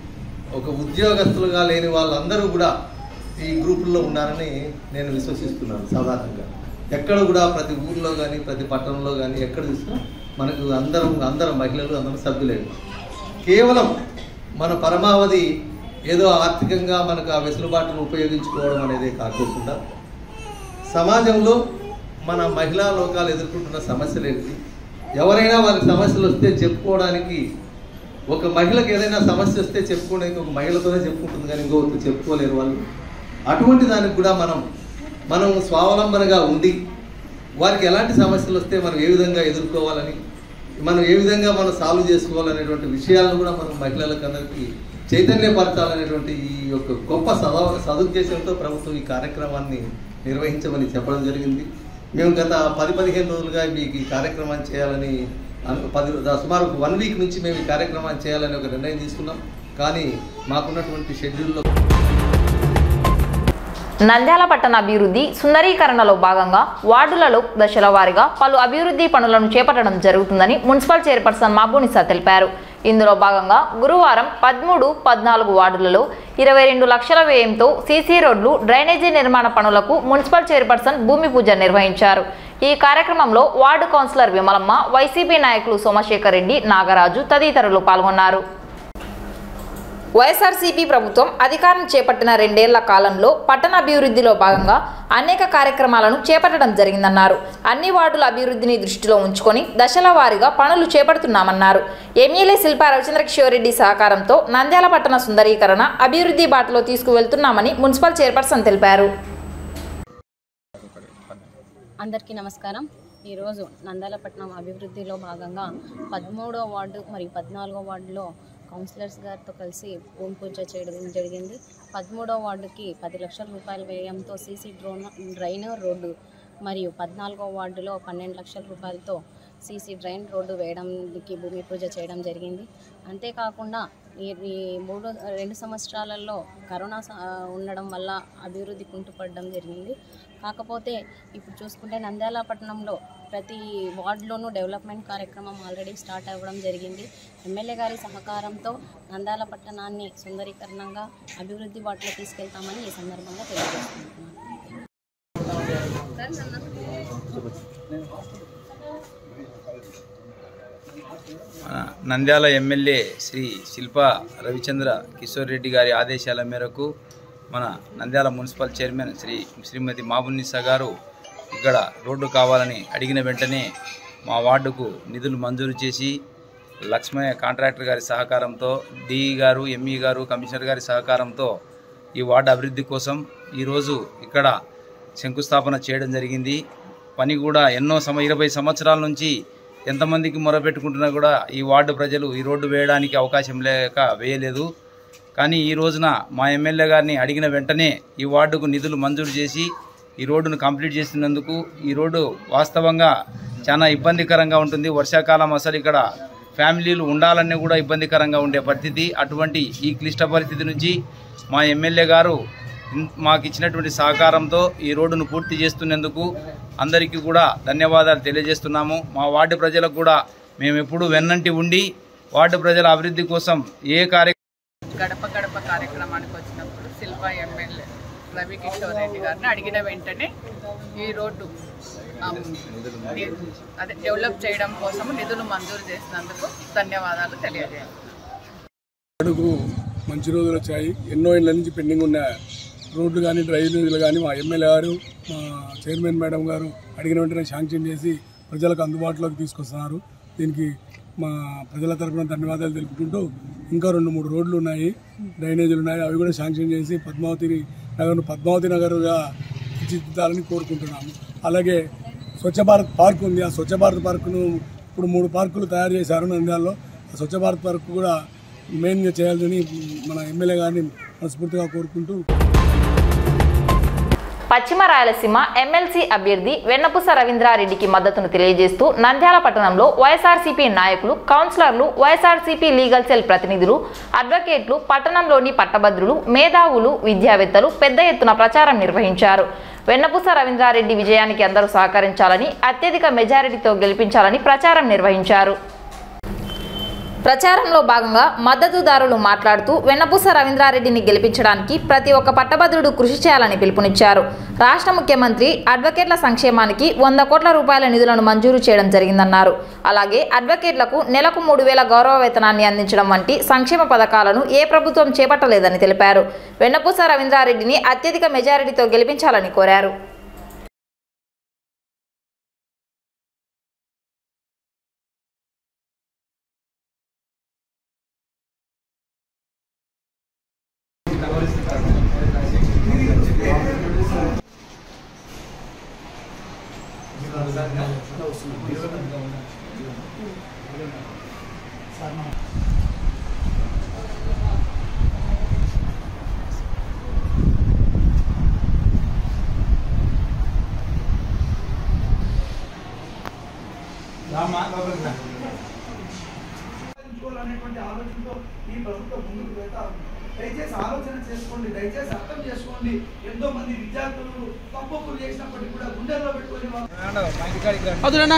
ఒక ఉద్యోగస్తులుగా లేని వాళ్ళందరూ కూడా ఈ గ్రూపుల్లో ఉన్నారని నేను విశ్వసిస్తున్నాను సాధారణంగా ఎక్కడ కూడా ప్రతి ఊర్లో కానీ ప్రతి పట్టణంలో కానీ ఎక్కడ చూసినా మనకు అందరం అందరం మహిళలు అందరం సభ్యులే కేవలం మన పరమావధి ఏదో ఆర్థికంగా మనకు ఆ వెసులుబాటును ఉపయోగించుకోవడం అనేది కాకుండా సమాజంలో మన మహిళా లోకాలు ఎదుర్కొంటున్న సమస్యలు ఏంటి ఎవరైనా వారికి సమస్యలు వస్తే చెప్పుకోవడానికి ఒక మహిళకి ఏదైనా సమస్య వస్తే చెప్పుకోవడానికి ఒక మహిళతోనే చెప్పుకుంటుంది కానీ ఇంకొకరు చెప్పుకోలేరు వాళ్ళు అటువంటి దానికి కూడా మనం మనం స్వావలంబనగా ఉండి వారికి ఎలాంటి సమస్యలు వస్తే మనం ఏ విధంగా ఎదుర్కోవాలని మనం ఏ విధంగా మనం సాల్వ్ చేసుకోవాలనేటువంటి విషయాలను కూడా మనం మహిళలకు అందరికీ చైతన్యపరచాలనేటువంటి ఈ యొక్క గొప్ప సద సదుద్దేశంతో ప్రభుత్వం ఈ కార్యక్రమాన్ని నిర్వహించమని చెప్పడం జరిగింది మేము గత పది పదిహేను రోజులుగా మీకు ఈ కార్యక్రమాన్ని చేయాలని అను- పది సుమారు వన్ వీక్ నుంచి మేము ఈ కార్యక్రమాన్ని చేయాలని ఒక నిర్ణయం తీసుకున్నాం కానీ మాకున్నటువంటి షెడ్యూల్లో నంద్యాల పట్టణ అభివృద్ధి సుందరీకరణలో భాగంగా వార్డులలో దశల వారీగా పలు అభివృద్ధి పనులను చేపట్టడం జరుగుతుందని మున్సిపల్ చైర్పర్సన్ మాబూనిసా తెలిపారు ఇందులో భాగంగా గురువారం పదమూడు పద్నాలుగు వార్డులలో ఇరవై రెండు లక్షల వ్యయంతో సీసీ రోడ్లు డ్రైనేజీ నిర్మాణ పనులకు మున్సిపల్ చైర్పర్సన్ భూమి పూజ నిర్వహించారు ఈ కార్యక్రమంలో వార్డు కౌన్సిలర్ విమలమ్మ వైసీపీ నాయకులు సోమశేఖర్ రెడ్డి నాగరాజు తదితరులు పాల్గొన్నారు వైఎస్ఆర్సీపీ ప్రభుత్వం అధికారం చేపట్టిన రెండేళ్ల కాలంలో పట్టణ అభివృద్ధిలో భాగంగా అనేక కార్యక్రమాలను చేపట్టడం జరిగిందన్నారు అన్ని వార్డుల అభివృద్ధిని దృష్టిలో ఉంచుకొని దశల వారీగా పనులు చేపడుతున్నామన్నారు ఎమ్మెల్యే శిల్పా రవిచంద్ర కిషోర్ రెడ్డి సహకారంతో నంద్యాల పట్టణ సుందరీకరణ అభివృద్ధి బాటలో తీసుకువెళ్తున్నామని మున్సిపల్ చైర్పర్సన్ తెలిపారు అందరికీ నమస్కారం ఈరోజు నందాలపట్నం అభివృద్ధిలో భాగంగా పదమూడో వార్డు మరియు పద్నాలుగో వార్డులో కౌన్సిలర్స్ గారితో కలిసి భూమి పూజ చేయడం జరిగింది పదమూడో వార్డుకి పది లక్షల రూపాయల వ్యయంతో సీసీ డ్రోన్ డ్రైన్ రోడ్డు మరియు పద్నాలుగో వార్డులో పన్నెండు లక్షల రూపాయలతో సీసీ డ్రైన్ రోడ్డు వేయడానికి భూమి పూజ చేయడం జరిగింది అంతేకాకుండా ఈ ఈ మూడు రెండు సంవత్సరాలలో కరోనా స- ఉండడం వల్ల అభివృద్ధి కుంటుపడడం జరిగింది కాకపోతే ఇప్పుడు చూసుకుంటే నంద్యాల పట్టణంలో ప్రతి వార్డులోనూ డెవలప్మెంట్ కార్యక్రమం ఆల్రెడీ స్టార్ట్ అవ్వడం జరిగింది ఎమ్మెల్యే గారి సహకారంతో నంద్యాల పట్టణాన్ని సుందరీకరణంగా అభివృద్ధి బాటలో తీసుకెళ్తామని ఈ సందర్భంగా తెలియజేస్తున్నాను మన నంద్యాల ఎమ్మెల్యే శ్రీ శిల్ప రవిచంద్ర కిషోర్ రెడ్డి గారి ఆదేశాల మేరకు మన నంద్యాల మున్సిపల్ చైర్మన్ శ్రీ శ్రీమతి మాబున్నిసా గారు ఇక్కడ రోడ్డు కావాలని అడిగిన వెంటనే మా వార్డుకు నిధులు మంజూరు చేసి లక్ష్మయ్య కాంట్రాక్టర్ గారి సహకారంతో డిఈ గారు ఎంఈ గారు కమిషనర్ గారి సహకారంతో ఈ వార్డు అభివృద్ధి కోసం ఈరోజు ఇక్కడ శంకుస్థాపన చేయడం జరిగింది పని కూడా ఎన్నో సమ ఇరవై సంవత్సరాల నుంచి ఎంతమందికి మొరపెట్టుకుంటున్నా కూడా ఈ వార్డు ప్రజలు ఈ రోడ్డు వేయడానికి అవకాశం లేక వేయలేదు కానీ ఈ రోజున మా ఎమ్మెల్యే గారిని అడిగిన వెంటనే ఈ వార్డుకు నిధులు మంజూరు చేసి ఈ రోడ్డును కంప్లీట్ చేసినందుకు ఈ రోడ్డు వాస్తవంగా చాలా ఇబ్బందికరంగా ఉంటుంది వర్షాకాలం అసలు ఇక్కడ ఫ్యామిలీలు ఉండాలన్నీ కూడా ఇబ్బందికరంగా ఉండే పరిస్థితి అటువంటి ఈ క్లిష్ట పరిస్థితి నుంచి మా ఎమ్మెల్యే గారు ఇన్- మాకు ఇచ్చినటువంటి సహకారంతో ఈ రోడ్డును పూర్తి చేస్తున్నందుకు అందరికీ కూడా ధన్యవాదాలు తెలియజేస్తున్నాము మా వార్డు ప్రజలకు కూడా మేము ఎప్పుడూ వెన్నంటి ఉండి వార్డు ప్రజల అభివృద్ధి కోసం ఏ కార్య గడప గడప కార్యక్రమానికి వచ్చినప్పుడు శిల్ప ఎమ్మెల్యే రవి కిషోర్ రెడ్డి గారిని అడిగిన వెంటనే ఈ రోడ్డు ఆమ్, ని- అదే డెవలప్ చేయడం కోసం నిధులు మంజూరు చేసినందుకు ధన్యవాదాలు తెలియజేయాలి అడుగు మంచి రోజులు వచ్చాయి ఎన్నో ఏళ్ళ నుంచి పెండింగ్ ఉన్న రోడ్లు కానీ డ్రైనేజీలు కానీ మా ఎమ్మెల్యే గారు మా చైర్మన్ మేడం గారు అడిగిన వెంటనే శాంక్షన్ చేసి ప్రజలకు అందుబాటులోకి తీసుకొస్తున్నారు దీనికి మా ప్రజల తరపున ధన్యవాదాలు తెలుపుకుంటూ ఇంకా రెండు మూడు రోడ్లు ఉన్నాయి డ్రైనేజీలు ఉన్నాయి అవి కూడా శాంక్షన్ చేసి పద్మావతి నగర్ను పద్మావతి నగర్గా తీర్చిదిద్దాలని కోరుకుంటున్నాము అలాగే స్వచ్ఛ భారత్ పార్క్ ఉంది ఆ స్వచ్ఛ భారత్ పార్కును ఇప్పుడు మూడు పార్కులు తయారు చేశారు నంద్యాలలో ఆ స్వచ్ఛ భారత్ పార్క్ కూడా మెయిన్గా చేయాలని మన ఎమ్మెల్యే గారిని మనస్ఫూర్తిగా కోరుకుంటూ పశ్చిమ రాయలసీమ ఎమ్మెల్సీ అభ్యర్థి వెన్నపూస రవీంద్రారెడ్డికి మద్దతును తెలియజేస్తూ నంద్యాల పట్టణంలో వైఎస్ఆర్సీపీ నాయకులు కౌన్సిలర్లు వైఎస్ఆర్సీపీ లీగల్ సెల్ ప్రతినిధులు అడ్వకేట్లు పట్టణంలోని పట్టభద్రులు మేధావులు విద్యావేత్తలు పెద్ద ఎత్తున ప్రచారం నిర్వహించారు వెన్నపూస రవీంద్రారెడ్డి విజయానికి అందరూ సహకరించాలని అత్యధిక మెజారిటీతో గెలిపించాలని ప్రచారం నిర్వహించారు ప్రచారంలో భాగంగా మద్దతుదారులు మాట్లాడుతూ వెన్నపూస రవీంద్రారెడ్డిని గెలిపించడానికి ప్రతి ఒక్క పట్టభద్రుడు కృషి చేయాలని పిలుపునిచ్చారు రాష్ట్ర ముఖ్యమంత్రి అడ్వకేట్ల సంక్షేమానికి వంద కోట్ల రూపాయల నిధులను మంజూరు చేయడం జరిగిందన్నారు అలాగే అడ్వకేట్లకు నెలకు మూడు వేల గౌరవ వేతనాన్ని అందించడం వంటి సంక్షేమ పథకాలను ఏ ప్రభుత్వం చేపట్టలేదని తెలిపారు వెన్నపూస రవీంద్రారెడ్డిని అత్యధిక మెజారిటీతో గెలిపించాలని కోరారు అనేటువంటి ఆలోచనతో ఈ ప్రభుత్వం ముందుకు వెళ్తా ఉంది దయచేసి ఆలోచన చేసుకోండి దయచేసి అర్థం చేసుకోండి ఎంతో మంది విద్యార్థులు తప్పులు చేసినప్పటికీ కూడా గుండెల్లో పెట్టుకొని అదునా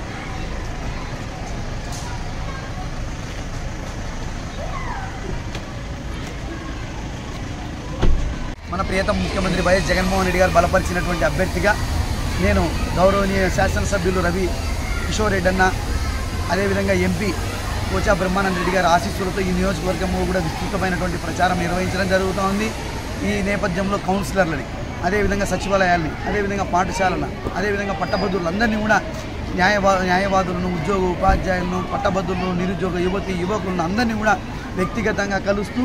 మన ప్రియతమ ముఖ్యమంత్రి వైఎస్ జగన్మోహన్ రెడ్డి గారు బలపరిచినటువంటి అభ్యర్థిగా నేను గౌరవనీయ శాసనసభ్యులు రవి కిషోర్ రెడ్డి అన్న అదేవిధంగా ఎంపీ కోచా బ్రహ్మానంద రెడ్డి గారి ఆశీస్సులతో ఈ నియోజకవర్గంలో కూడా విస్తృతమైనటువంటి ప్రచారం నిర్వహించడం జరుగుతోంది ఈ నేపథ్యంలో కౌన్సిలర్లని అదేవిధంగా సచివాలయాల్ని అదేవిధంగా పాఠశాలను అదేవిధంగా పట్టభద్రులందరినీ కూడా న్యాయవా న్యాయవాదులను ఉద్యోగ ఉపాధ్యాయులను పట్టభద్రులను నిరుద్యోగ యువతి యువకులను అందరినీ కూడా వ్యక్తిగతంగా కలుస్తూ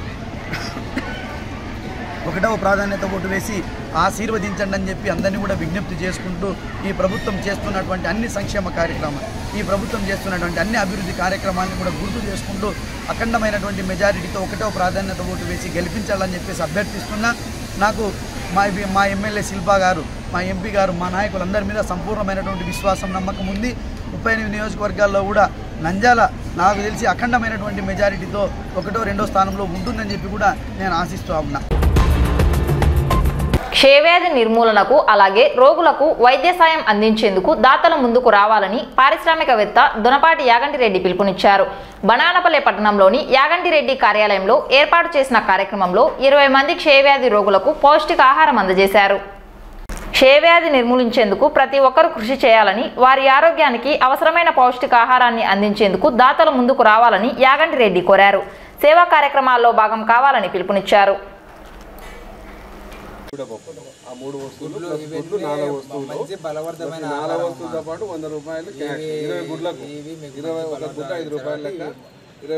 ఒకటవ ప్రాధాన్యత ఓటు వేసి ఆశీర్వదించండి అని చెప్పి అందరినీ కూడా విజ్ఞప్తి చేసుకుంటూ ఈ ప్రభుత్వం చేస్తున్నటువంటి అన్ని సంక్షేమ కార్యక్రమాలు ఈ ప్రభుత్వం చేస్తున్నటువంటి అన్ని అభివృద్ధి కార్యక్రమాలను కూడా గుర్తు చేసుకుంటూ అఖండమైనటువంటి మెజారిటీతో ఒకటవ ప్రాధాన్యత ఓటు వేసి గెలిపించాలని చెప్పేసి అభ్యర్థిస్తున్నా నాకు మా మా ఎమ్మెల్యే శిల్పా గారు మా ఎంపీ గారు మా నాయకులందరి మీద సంపూర్ణమైనటువంటి విశ్వాసం నమ్మకం ఉంది ముప్పై ఎనిమిది నియోజకవర్గాల్లో కూడా నంద్యాల నాకు తెలిసి అఖండమైనటువంటి మెజారిటీతో ఒకటో రెండో స్థానంలో ఉంటుందని చెప్పి కూడా నేను ఆశిస్తూ ఉన్నా క్షయవ్యాధి నిర్మూలనకు అలాగే రోగులకు వైద్య సాయం అందించేందుకు దాతలు ముందుకు రావాలని పారిశ్రామికవేత్త దొనపాటి యాగంటిరెడ్డి పిలుపునిచ్చారు బనానపల్లె పట్టణంలోని యాగంటిరెడ్డి కార్యాలయంలో ఏర్పాటు చేసిన కార్యక్రమంలో ఇరవై మంది క్షయవ్యాధి రోగులకు పౌష్టికాహారం అందజేశారు క్షయవ్యాధి నిర్మూలించేందుకు ప్రతి ఒక్కరూ కృషి చేయాలని వారి ఆరోగ్యానికి అవసరమైన పౌష్టికాహారాన్ని అందించేందుకు దాతలు ముందుకు రావాలని యాగంటిరెడ్డి కోరారు సేవా కార్యక్రమాల్లో భాగం కావాలని పిలుపునిచ్చారు ఆ మూడు వస్తువులు ప్లస్ గుడ్లు నాలుగు వస్తువులు ప్రతి నాలుగు వస్తువులతో పాటు వంద రూపాయలు క్యాష్ ఇరవై గుడ్లకు ఇరవై ఒక గుడ్డ ఐదు రూపాయల లెక్క ఇరవై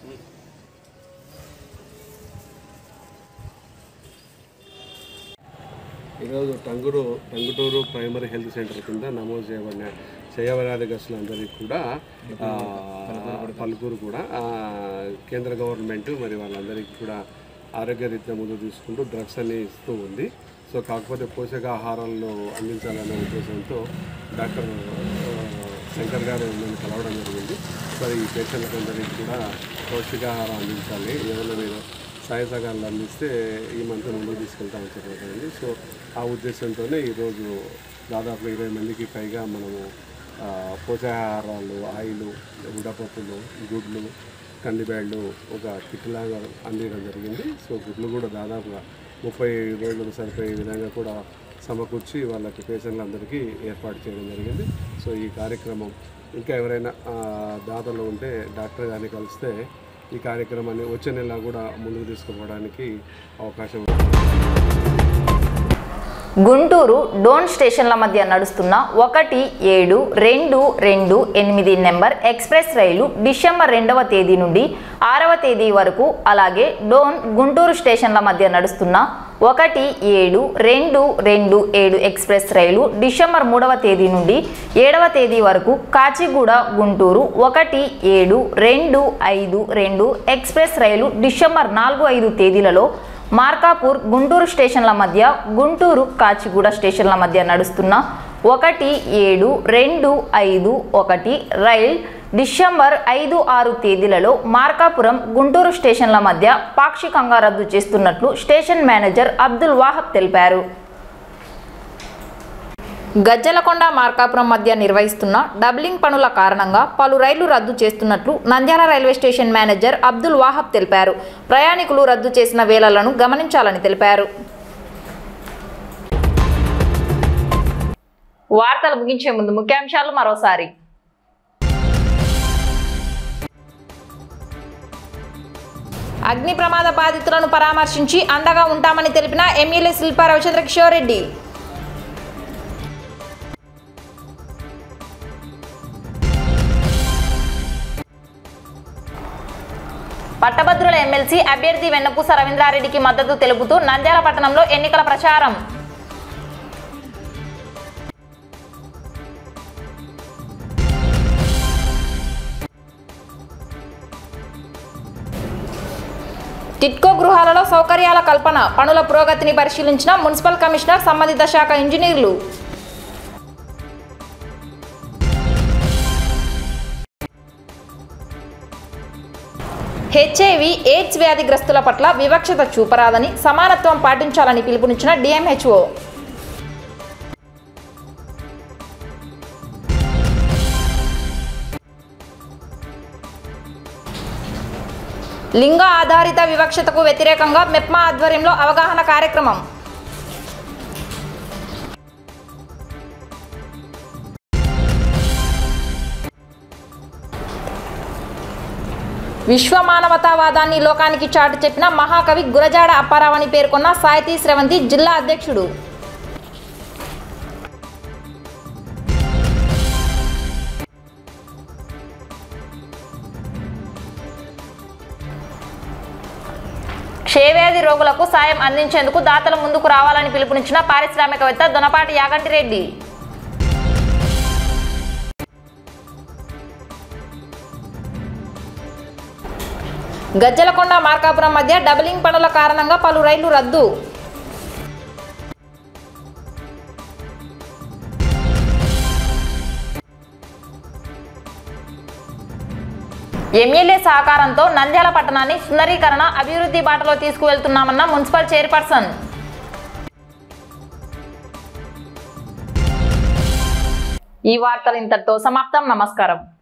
ఈరోజు టంగురు టంగుటూరు ప్రైమరీ హెల్త్ సెంటర్ కింద నమోదు చేయబడిన క్షయవ్యాధిగ్రస్తులందరికీ కూడా ఆ, పలువురు కూడా ఆ, కేంద్ర గవర్నమెంట్ మరి వాళ్ళందరికీ కూడా ఆరోగ్యరీత్యా ముందు తీసుకుంటూ డ్రగ్స్ అన్ని ఇస్తూ ఉంది సో కాకపోతే పోషకాహారాలను అందించాలనే ఉద్దేశంతో డాక్టర్ ఆ, శంకర్ గారు నన్ను కలవడం జరిగింది మరి ఈ పేషెంట్లకు అందరికీ కూడా పౌష్టికాహారం అందించాలి ఏమైనా మీరు సాయ సహకారాలు అందిస్తే ఈ మంత్ ముందుకు తీసుకెళ్తామని చెప్పబడింది సో ఆ ఉద్దేశంతోనే ఈరోజు దాదాపు ఇరవై మందికి పైగా మనము ఆ, పోషకాహారాలు ఆయిల్ ఉడపప్పులు గుడ్లు కందిబ్యాళ్ళు ఒక కిట్లాగా అందించడం జరిగింది సో గుడ్లు కూడా దాదాపుగా ముప్పై రోజులకు సరిపోయే విధంగా కూడా సమకూర్చి వాళ్ళకి పేషెంట్లందరికీ ఏర్పాటు చేయడం జరిగింది సో ఈ కార్యక్రమం ఇంకా ఎవరైనా ఆ, దాతలు ఉంటే డాక్టర్ గారిని కలిస్తే ఈ కార్యక్రమాన్ని వచ్చే నెల కూడా ముందుకు తీసుకుపోవడానికి అవకాశం ఉంది గుంటూరు డోన్ స్టేషన్ల మధ్య నడుస్తున్న ఒకటి ఏడు రెండు రెండు ఎనిమిది నెంబర్ ఎక్స్ప్రెస్ రైలు డిసెంబర్ రెండవ తేదీ నుండి ఆరవ తేదీ వరకు అలాగే డోన్ గుంటూరు స్టేషన్ల మధ్య నడుస్తున్న ఒకటి ఏడు రెండు రెండు ఏడు ఎక్స్ప్రెస్ రైలు డిసెంబర్ మూడవ తేదీ నుండి ఏడవ తేదీ వరకు కాచిగూడ గుంటూరు ఒకటి ఏడు రెండు ఐదు రెండు ఎక్స్ప్రెస్ రైలు డిసెంబర్ నాలుగు ఐదు తేదీలలో మార్కాపూర్ గుంటూరు స్టేషన్ల మధ్య గుంటూరు కాచిగూడ స్టేషన్ల మధ్య నడుస్తున్న ఒకటి ఏడు రెండు ఐదు ఒకటి రైల్ డిసెంబర్ ఐదు ఆరు తేదీలలో మార్కాపురం గుంటూరు స్టేషన్ల మధ్య పాక్షికంగా రద్దు చేస్తున్నట్లు స్టేషన్ మేనేజర్ అబ్దుల్ వాహబ్ తెలిపారు గజ్జలకొండ మార్కాపురం మధ్య నిర్వహిస్తున్న డబ్లింగ్ పనుల కారణంగా పలు రైళ్లు రద్దు చేస్తున్నట్లు Nandyal railway station manager Abdul Wahab తెలిపారు ప్రయాణికులు రద్దు చేసిన వేళలను గమనించాలని తెలిపారు వార్తలు ముగించే ముందు ముఖ్యాంశాలు మరోసారి అగ్ని ప్రమాద బాధితులను పరామర్శించి అండగా ఉంటామని తెలిపిన ఎమ్మెల్యే శిల్పా రవిచంద్ర కిషోర్ రెడ్డి పట్టభద్రుల ఎమ్మెల్సీ అభ్యర్థి వెన్నపూస రవీంద్రారెడ్డికి మద్దతు తెలుపుతూ నంద్యాల పట్టణంలో ఎన్నికల ప్రచారం టిట్కో గృహాలలో సౌకర్యాల కల్పన పనుల పురోగతిని పరిశీలించిన మున్సిపల్ కమిషనర్ సంబంధిత శాఖ ఇంజనీర్లు హెచ్ఐవి ఎయిడ్స్ వ్యాధిగ్రస్తుల పట్ల వివక్షత చూపరాదని సమానత్వం పాటించాలని పిలుపునిచ్చిన డిఎంహెచ్ఓ లింగ ఆధారిత వివక్షతకు వ్యతిరేకంగా మెప్మా ఆధ్వర్యంలో అవగాహన కార్యక్రమం విశ్వ మానవతావాదాన్ని లోకానికి చాటి చెప్పిన మహాకవి గురజాడ అప్పారావు అని పేర్కొన్న సాహితీ స్రవంతి జిల్లా అధ్యక్షుడు క్షయవ్యాధి రోగులకు సాయం అందించేందుకు దాతలు ముందుకు రావాలని పిలుపునిచ్చిన పారిశ్రామికవేత్త దొనపాటి యాగంటిరెడ్డి గజ్జలకొండ మార్కాపురం మధ్య డబలింగ్ పనుల కారణంగా పలు రైళ్లు రద్దు ఎమ్మెల్యే సహకారంతో నంద్యాల పట్టణాన్ని సుందరీకరణ అభివృద్ధి బాటలో తీసుకువెళ్తున్నామన్న మున్సిపల్ చైర్పర్సన్ ఈ వార్తలు ఇంతటితో సమాప్తం నమస్కారం